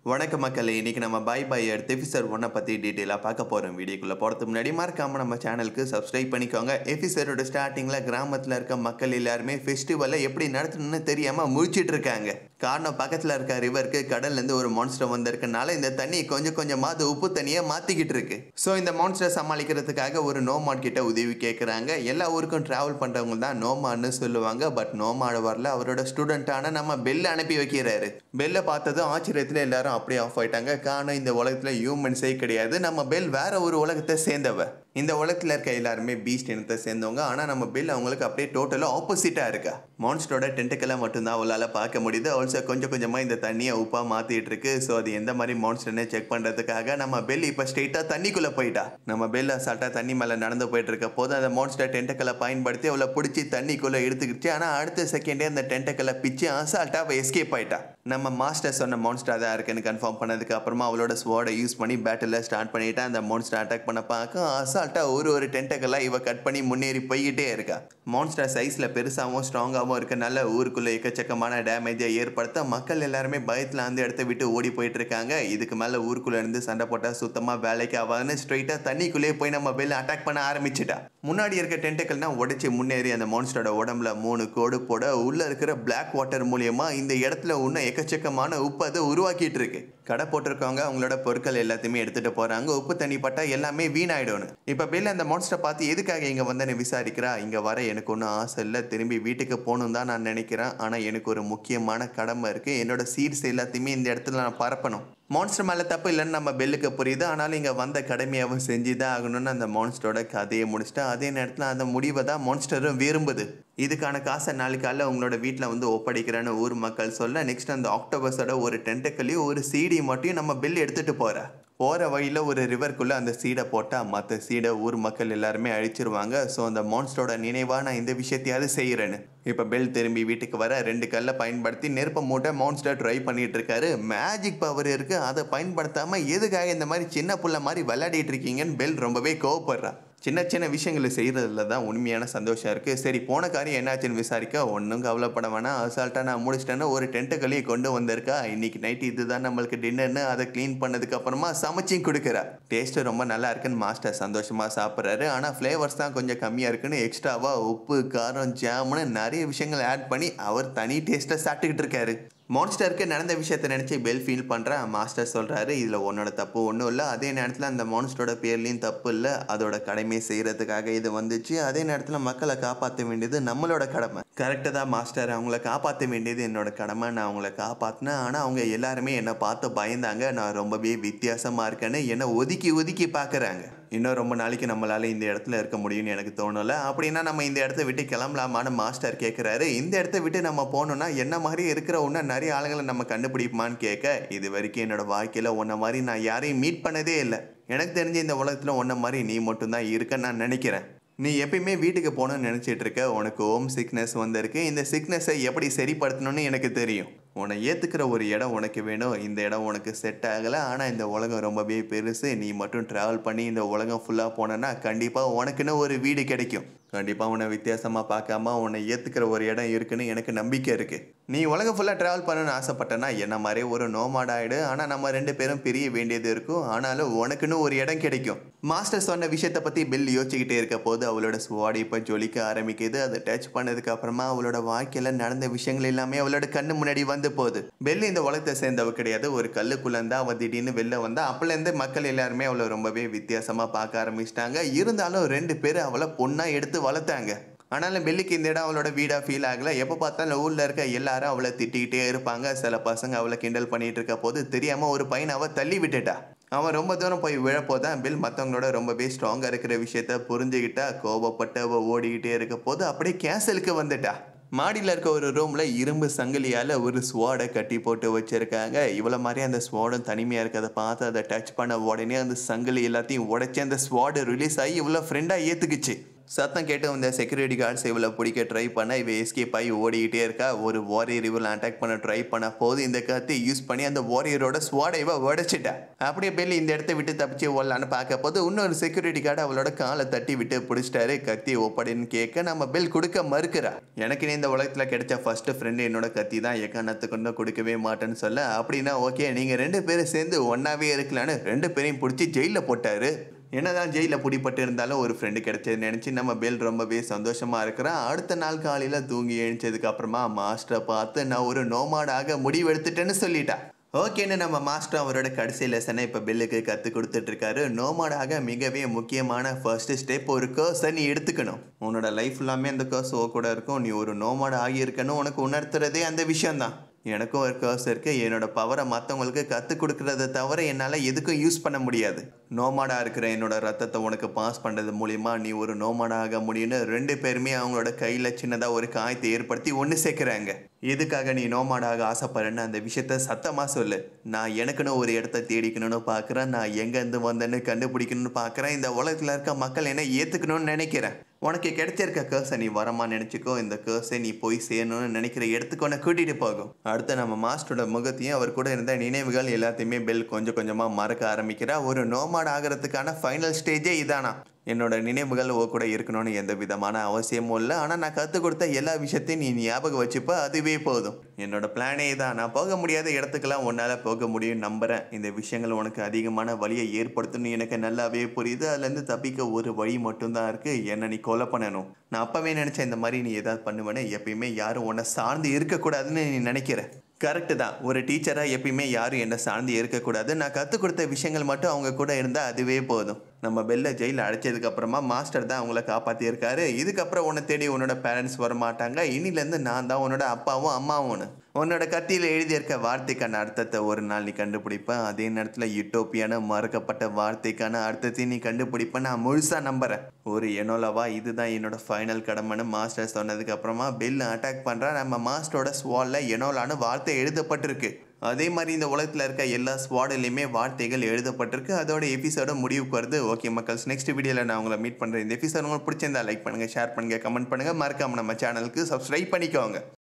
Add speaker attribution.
Speaker 1: வணக்க மக்களே இன்னைக்கு நம்ம பை பை எடுத்து எஃபிசர் ஒன்னை பற்றி டீட்டெயிலாக பார்க்க போகிறோம் வீடியோக்குள்ளே போகிறதுக்கு முன்னாடி மறக்காம நம்ம சேனலுக்கு சப்ஸ்கிரைப் பண்ணிக்கோங்க எஃபிசரோட ஸ்டார்டிங்கில் கிராமத்தில் இருக்க மக்கள் எல்லாருமே ஃபெஸ்டிவலை எப்படி நடத்தணும்னு தெரியாமல் முழிச்சிட்டு இருக்காங்க காரணம் பக்கத்தில் இருக்க ரிவருக்கு கடல்லேருந்து ஒரு மான்ஸ்டர் வந்திருக்கனால இந்த தண்ணி கொஞ்சம் கொஞ்சமாக அது உப்பு தண்ணியை மாற்றிக்கிட்டு இருக்கு ஸோ இந்த மான்ஸ்டர் சமாளிக்கிறதுக்காக ஒரு நோமாட் கிட்ட உதவி கேட்குறாங்க எல்லா ஊருக்கும் ட்ராவல் பண்ணுறவங்க தான் நோமான்னு சொல்லுவாங்க பட் நோமாடு வரல அவரோட ஸ்டூடெண்ட்டான நம்ம பெல்ல அனுப்பி வைக்கிறாரு பெல்லை பார்த்ததும் ஆச்சரியத்தில் எல்லாரும் அப்படியே ஆஃப் ஆயிட்டாங்க காரணம் இந்த உலகத்தில் ஹியூமன்ஸே கிடையாது நம்ம பெல் வேற ஒரு உலகத்தை சேர்ந்தவ இந்த உலகத்தில் இருக்க எல்லாருமே பீஸ்ட் இனத்தை சேர்ந்தவங்க ஆனால் நம்ம பெல் அவங்களுக்கு அப்படியே டோட்டலாக ஆப்போசிட்டாக இருக்கா மான்ஸ்டரோட டென்ட்டுக்கெல்லாம் மட்டும்தான் அவளால் பார்க்க முடியுது ஆல்சோ கொஞ்சம் கொஞ்சமாக இந்த தண்ணியை உப்பாக மாற்றிட்டு இருக்கு ஸோ அது எந்த மாதிரி மான்ஸ்டர்னு செக் பண்ணுறதுக்காக நம்ம பெல் இப்போ ஸ்ட்ரெயிட்டாக தண்ணிக்குள்ளே போயிட்டா நம்ம பெல் அசால்ட்டாக தண்ணி மேலே நடந்து போயிட்டு இருக்க போது அந்த மான்ஸ்டர் டென்ட்டுக்களை பயன்படுத்தி அவளை பிடிச்சி தண்ணிக்குள்ளே எடுத்துக்கிச்சு ஆனால் அடுத்த செகண்டே அந்த டென்ட்டுக்களை பிச்சு அசால்ட்டாக அவள் எஸ்கேப் ஆயிட்டா நம்ம மாஸ்டர் சொன்ன மான்ஸ்டர் தான் இருக்குன்னு கன்ஃபார்ம் பண்ணதுக்கு அப்புறமா அவளோட ஸ்வாடை யூஸ் பண்ணி பேட்டில் ஸ்டார்ட் பண்ணிட்டு அந்த மான்ஸ்டர் அட்டாக் பண்ண பார்க்க அசால்ட்டாக ஒரு ஒரு டென்டக்கெல்லாம் இவ கட் பண்ணி முன்னேறி போய்கிட்டே இருக்கா மான்ஸ்டர் சைஸில் பெருசாகவும் ஸ்ட்ராங்காகவும் இருக்கனால ஊருக்குள்ளே எக்கச்சக்கமான டேமேஜை ஏற்படுத்த மக்கள் எல்லாருமே பயத்தில் அந்த இடத்த விட்டு ஓடி போயிட்டு இருக்காங்க இதுக்கு மேலே ஊருக்குள்ளே இருந்து சண்டை போட்டால் சுத்தமாக வேலைக்கு ஆகாதுன்னு ஸ்ட்ரைட்டாக தண்ணிக்குள்ளேயே போய் நம்ம வெளில அட்டாக் பண்ண ஆரம்பிச்சிட்டா முன்னாடி இருக்க டென்டக்கல்னா உடைச்சி முன்னேறி அந்த மான்ஸ்டரோட உடம்புல மூணு கோடு போட உள்ள இருக்கிற பிளாக் வாட்டர் மூலியமா இந்த இடத்துல இன்னும் எக்கச்சக்கமான உப்பு அதை உருவாக்கிட்டு இருக்கு கடை போட்டிருக்கவங்க அவங்களோட பொருட்கள் எல்லாத்தையுமே எடுத்துட்டு போறாங்க உப்பு தண்ணி பட்டா எல்லாமே வீணாயிடும்னு இப்ப பில் அந்த மான்ஸ்டரை பார்த்து எதுக்காக இங்க வந்தேன்னு விசாரிக்கிறா இங்க வர எனக்கு ஒன்றும் ஆசை இல்லை திரும்பி வீட்டுக்கு போகணும் தான் நான் நினைக்கிறேன் ஆனா எனக்கு ஒரு முக்கியமான கடமை இருக்கு என்னோட சீட்ஸ் எல்லாத்தையுமே இந்த இடத்துல நான் பரப்பணும் மான்ஸ்டர் மேலே தப்பு இல்லைன்னு நம்ம பெல்லுக்கு புரியுது ஆனாலும் இங்கே வந்த கடமையாகவும் செஞ்சு தான் ஆகணும்னு அந்த மான்ஸ்டரோட கதையை முடிச்சுட்டு அதே நேரத்தில் அந்த முடிவை தான் மான்ஸ்டரும் விரும்புது இதுக்கான காசை நாளைக்கு காலைல உங்களோட வீட்டில் வந்து ஒப்படைக்கிறேன்னு ஊர் மக்கள் சொல்ல நெக்ஸ்ட் அந்த ஆக்டோபஸோட ஒரு டென்டக்கலையும் ஒரு சீடி மட்டும் நம்ம பில் எடுத்துகிட்டு போகிற போகிற வழியில் ஒரு ரிவர்க்குள்ளே அந்த சீடை போட்டால் மற்ற சீடை ஊர் மக்கள் எல்லாருமே அழிச்சிருவாங்க ஸோ அந்த மான்ஸ்டரோட நினைவாக நான் இந்த விஷயத்தையாவது செய்கிறேன்னு இப்போ பெல் திரும்பி வீட்டுக்கு வர ரெண்டு கல்லை பயன்படுத்தி நெருப்ப மூட்டை மான்ஸ்டர் ட்ரை பண்ணிட்டு இருக்காரு மேஜிக் பவர் இருக்குது அதை பயன்படுத்தாமல் எதுக்காக இந்த மாதிரி சின்ன புள்ள மாதிரி விளையாடிட்டு இருக்கீங்கன்னு பெல் ரொம்பவே கோவப்படுறா சின்ன சின்ன விஷயங்களை செய்கிறதுல தான் உண்மையான சந்தோஷம் இருக்குது சரி போன காரியம் என்னாச்சுன்னு விசாரிக்க ஒன்றும் கவலைப்பட வேணாம் அசால்ட்டாக நான் முடிச்சிட்டேன்னு ஒரு டென்ட்டுக்களையே கொண்டு வந்திருக்கா இன்னைக்கு நைட்டு இதுதான் நம்மளுக்கு டின்னர்னு அதை க்ளீன் பண்ணதுக்கு அப்புறமா சமைச்சும் கொடுக்குறா டேஸ்ட்டு ரொம்ப நல்லா இருக்குன்னு மாஸ்டர் சந்தோஷமாக சாப்பிட்றாரு ஆனால் ஃப்ளேவர்ஸ் தான் கொஞ்சம் கம்மியாக இருக்குன்னு எக்ஸ்ட்ராவாக உப்பு காரம் ஜாமுன்னு நிறைய விஷயங்கள் ஆட் பண்ணி அவர் தனி டேஸ்ட்டை சாப்பிட்டுக்கிட்டு இருக்காரு மான்ஸ்டருக்கு நடந்த விஷயத்தை நினச்சி பெல் ஃபீல் பண்ணுறேன் மாஸ்டர் சொல்கிறாரு இதில் உன்னோட தப்பு ஒன்றும் இல்லை அதே நேரத்தில் அந்த மான்ஸ்டரோட பேர்லேயும் தப்பு இல்லை அதோட கடமையை செய்கிறதுக்காக இது வந்துச்சு அதே நேரத்தில் மக்களை காப்பாற்ற வேண்டியது நம்மளோட கடமை கரெக்டாக தான் மாஸ்டர் அவங்கள காப்பாற்ற வேண்டியது என்னோட கடமை நான் அவங்கள காப்பாற்றினேன் ஆனால் அவங்க எல்லாருமே என்னை பார்த்து பயந்தாங்க நான் ரொம்பவே வித்தியாசமாக இருக்கேன்னு என்னை ஒதுக்கி ஒதுக்கி பார்க்குறாங்க இன்னும் ரொம்ப நாளைக்கு நம்மளால இந்த இடத்துல இருக்க முடியும்னு எனக்கு தோணலை அப்படின்னா நம்ம இந்த இடத்த விட்டு கிளம்பலாமான்னு மாஸ்டர் கேட்குறாரு இந்த இடத்த விட்டு நம்ம போனோம்னா என்ன மாதிரி இருக்கிற இன்னும் நிறைய ஆளுங்களை நம்ம கண்டுபிடிப்போமான்னு கேட்க இது வரைக்கும் என்னோட வாழ்க்கையில் உன்ன மாதிரி நான் யாரையும் மீட் பண்ணதே இல்லை எனக்கு தெரிஞ்ச இந்த உலகத்தில் உன்ன மாதிரி நீ மட்டும்தான் இருக்கன்னு நான் நினைக்கிறேன் நீ எப்பயுமே வீட்டுக்கு போகணும்னு நினச்சிட்டு இருக்க உனக்கு ஹோம் சிக்னஸ் வந்திருக்கு இந்த சிக்னஸை எப்படி சரிப்படுத்தணும்னு எனக்கு தெரியும் உன்னை ஏற்றுக்கிற ஒரு இடம் உனக்கு வேணும் இந்த இடம் உனக்கு செட் ஆகலை ஆனால் இந்த உலகம் ரொம்பவே பெருசு நீ மட்டும் ட்ராவல் பண்ணி இந்த உலகம் ஃபுல்லாக போனேன்னா கண்டிப்பாக உனக்குன்னு ஒரு வீடு கிடைக்கும் கண்டிப்பாக உன்னை வித்தியாசமாக பார்க்காம உன்னை ஏற்றுக்கிற ஒரு இடம் இருக்குன்னு எனக்கு நம்பிக்கை இருக்குது நீ உலகம் ஃபுல்லாக ட்ராவல் பண்ணணும்னு ஆசைப்பட்டனா என்ன மாதிரி ஒரு நோமாட் ஆகிடு ஆனால் நம்ம ரெண்டு பேரும் பிரிய வேண்டியது இருக்கும் ஆனாலும் உனக்குன்னு ஒரு இடம் கிடைக்கும் மாஸ்டர் சொன்ன விஷயத்தை பற்றி பில் யோசிச்சுக்கிட்டே இருக்க போது அவளோட ஸ்வாடி இப்போ ஜொலிக்க ஆரம்பிக்குது அதை டச் பண்ணதுக்கு அப்புறமா அவளோட வாழ்க்கையில் நடந்த விஷயங்கள் எல்லாமே அவளோட கண்ணு முன்னாடி வந்து போகுது பெல் இந்த உலகத்தை சேர்ந்தவ கிடையாது ஒரு கல்லுக்குள்ள இருந்தா அவள் திடீர்னு வெளில வந்தா அப்பலேருந்து மக்கள் எல்லாருமே அவளை ரொம்பவே வித்தியாசமாக பார்க்க ஆரம்பிச்சிட்டாங்க இருந்தாலும் ரெண்டு பேர் அவளை பொண்ணா எடுத்து வளர்த்தாங்க ஆனாலும் பெல்லிக்கு இந்த இடம் அவளோட வீடாக ஃபீல் ஆகல எப்போ பார்த்தாலும் ஊரில் இருக்க எல்லாரும் அவளை திட்டிக்கிட்டே இருப்பாங்க சில பசங்க அவளை கிண்டல் பண்ணிட்டு இருக்க போது தெரியாமல் ஒரு பையனை அவள் தள்ளி விட்டுட்டா அவன் ரொம்ப தூரம் போய் விழப்போதான் பில் மற்றவங்களோட ரொம்பவே ஸ்ட்ராங்காக இருக்கிற விஷயத்த புரிஞ்சுக்கிட்டா கோபப்பட்டு அவள் ஓடிக்கிட்டே இருக்க போது அப்படியே கேன்சலுக்கு வந்துட்டா மாடியில் இருக்க ஒரு ரூமில் இரும்பு சங்கிலியால் ஒரு ஸ்வாடை கட்டி போட்டு வச்சுருக்காங்க இவ்வளோ மாதிரி அந்த ஸ்வாடும் தனிமையாக இருக்கிறத பார்த்து அதை டச் பண்ண உடனே அந்த சங்கிலி எல்லாத்தையும் உடைச்சி அந்த ஸ்வாடு ரிலீஸ் ஆகி இவ்வளோ ஃப்ரெண்டாக ஏற்றுக்குச்சு சத்தம் கேட்டு வந்த செக்யூரிட்டி கார்ட்ஸ் இவளை பிடிக்க ட்ரை பண்ண இவ எஸ்கேப் ஆகி ஓடிக்கிட்டே இருக்கா ஒரு வாரியர் இவளை அட்டாக் பண்ண ட்ரை பண்ண போது இந்த கத்தி யூஸ் பண்ணி அந்த வாரியரோட ஸ்வாடை இவ உடைச்சிட்டா அப்படியே பெல் இந்த இடத்த விட்டு தப்பிச்சு ஓடலான்னு பார்க்க போது இன்னொரு செக்யூரிட்டி கார்டு அவளோட காலை தட்டி விட்டு பிடிச்சிட்டாரு கத்தி ஒப்படின்னு கேட்க நம்ம பெல் கொடுக்க மறுக்கிறா எனக்கு நீ இந்த உலகத்தில் கிடைச்ச ஃபர்ஸ்ட் ஃப்ரெண்டு என்னோட கத்தி தான் எக்காரணத்தை கொண்டு கொடுக்கவே மாட்டேன்னு சொல்ல அப்படின்னா ஓகே நீங்கள் ரெண்டு பேரும் சேர்ந்து ஒன்றாவே இருக்கலான்னு ரெண்டு பேரையும் பிடிச்சி ஜெயிலில் போட்டாரு என்னதான் ஜெயிலில் பிடிப்பட்டு இருந்தாலும் ஒரு ஃப்ரெண்டு கிடைச்சது நினச்சி நம்ம பெல் ரொம்பவே சந்தோஷமா இருக்கிறான் அடுத்த நாள் காலையில் தூங்கி எழுந்ததுக்கு அப்புறமா மாஸ்டரை பார்த்து நான் ஒரு நோமாடாக முடிவு எடுத்துட்டேன்னு சொல்லிட்டா ஓகேன்னு நம்ம மாஸ்டர் அவரோட கடைசி லெசனை இப்போ பெல்லுக்கு கற்றுக் கொடுத்துட்ருக்காரு நோமாடாக மிகவே முக்கியமான ஃபர்ஸ்ட் ஸ்டெப் ஒரு கேர்ஸை நீ எடுத்துக்கணும் உன்னோட லைஃப் எல்லாமே அந்த கேர்ஸ் ஓ கூட இருக்கும் நீ ஒரு நோமாட் ஆகியிருக்கணும் உனக்கு உணர்த்துறதே அந்த விஷயம்தான் எனக்கும் ஒரு கர்ஸ் இருக்குது என்னோட பவரை மற்றவங்களுக்கு கற்றுக் கொடுக்கறத தவிர என்னால் எதுக்கும் யூஸ் பண்ண முடியாது நோமாடாக இருக்கிற என்னோட ரத்தத்தை உனக்கு பாஸ் பண்ணுறது மூலிமா நீ ஒரு நோமாடாக ஆக முடியும்னு ரெண்டு பேருமே அவங்களோட கையில் சின்னதாக ஒரு காயத்தை ஏற்படுத்தி ஒன்று சேர்க்குறாங்க எதுக்காக நீ நோமாடாக ஆசைப்படுறேன்னு அந்த விஷயத்த சத்தமாக சொல்லு நான் எனக்குன்னு ஒரு இடத்த தேடிக்கணும்னு பார்க்குறேன் நான் எங்கேருந்து வந்தேன்னு கண்டுபிடிக்கணும்னு பார்க்குறேன் இந்த உலகத்தில் இருக்க மக்கள் என்ன ஏற்றுக்கணும்னு நினைக்கிறேன் உனக்கு கிடைச்சிருக்க கேர்ஸை நீ வரமா நினச்சிக்கோ இந்த கேர்ஸை நீ போய் சேரணும்னு நினைக்கிற இடத்துக்கு உன்னை கூட்டிகிட்டு போகும் அடுத்து நம்ம மாஸ்டரோட முகத்தையும் அவர் கூட இருந்த நினைவுகள் எல்லாத்தையுமே பெல் கொஞ்சம் கொஞ்சமாக மறக்க ஆரம்பிக்கிறா ஒரு நோமாட் ஆகிறதுக்கான ஃபைனல் ஸ்டேஜே இதானா என்னோட நினைவுகள் ஓ கூட இருக்கணும்னு எந்த விதமான அவசியமும் இல்லை ஆனால் நான் கற்றுக் கொடுத்த எல்லா விஷயத்தையும் நீ ஞாபகம் வச்சுப்ப அதுவே போதும் என்னோட பிளானே தான் நான் போக முடியாத இடத்துக்கெல்லாம் உன்னால் போக முடியும் நம்புகிறேன் இந்த விஷயங்கள் உனக்கு அதிகமான வழியை ஏற்படுத்தணும்னு எனக்கு நல்லாவே புரியுது அதுலேருந்து தப்பிக்க ஒரு வழி மட்டும்தான் இருக்குது என்னை நீ கொலை பண்ணணும் நான் அப்போவே நினச்சேன் இந்த மாதிரி நீ ஏதாவது பண்ணுவேன்னு எப்பயுமே யாரும் உன்னை சார்ந்து இருக்கக்கூடாதுன்னு நீ நினைக்கிற கரெக்டு தான் ஒரு டீச்சராக எப்பயுமே யாரும் என்னை சார்ந்து இருக்கக்கூடாது நான் கற்றுக் கொடுத்த விஷயங்கள் மட்டும் அவங்க கூட இருந்தால் அதுவே போதும் நம்ம பெல்ல ஜெயிலில் அடைச்சதுக்கு அப்புறமா மாஸ்டர் தான் அவங்கள காப்பாற்றியிருக்காரு இதுக்கப்புறம் உன்னை தேடி உன்னோட பேரண்ட்ஸ் வர மாட்டாங்க இனிலேருந்து நான் தான் உன்னோட அப்பாவும் அம்மாவும் உன்னோட கத்தியில் எழுதியிருக்க வார்த்தைக்கான அர்த்தத்தை ஒரு நாள் நீ கண்டுபிடிப்ப அதே நேரத்தில் யூட்டோப்பியான மறக்கப்பட்ட வார்த்தைக்கான அர்த்தத்தை நீ கண்டுபிடிப்ப நான் முழுசாக நம்புறேன் ஒரு எனோலவா இதுதான் என்னோட ஃபைனல் கடமைன்னு மாஸ்டர் சொன்னதுக்கு அப்புறமா பெல் அட்டாக் பண்ணுறா நம்ம மாஸ்டரோட ஸ்வாலில் எனோலான்னு வார்த்தை எழுதப்பட்டிருக்கு அதே மாதிரி இந்த உலகத்தில் இருக்க எல்லா ஸ்வாடிலையுமே வார்த்தைகள் எழுதப்பட்டிருக்கு அதோட எபிசோட முடிவுக்கு வருது ஓகே மக்கள்ஸ் நெக்ஸ்ட் வீடியோவில் நான் உங்களை மீட் பண்ணுறேன் இந்த எபிசோட் உங்களுக்கு பிடிச்சிருந்தா லைக் பண்ணுங்கள் ஷேர் பண்ணுங்கள் கமெண்ட் பண்ணுங்கள் மறக்காம நம்ம சேனலுக்கு சப்ஸ்கிரைப் பண்ணிக்கோங்க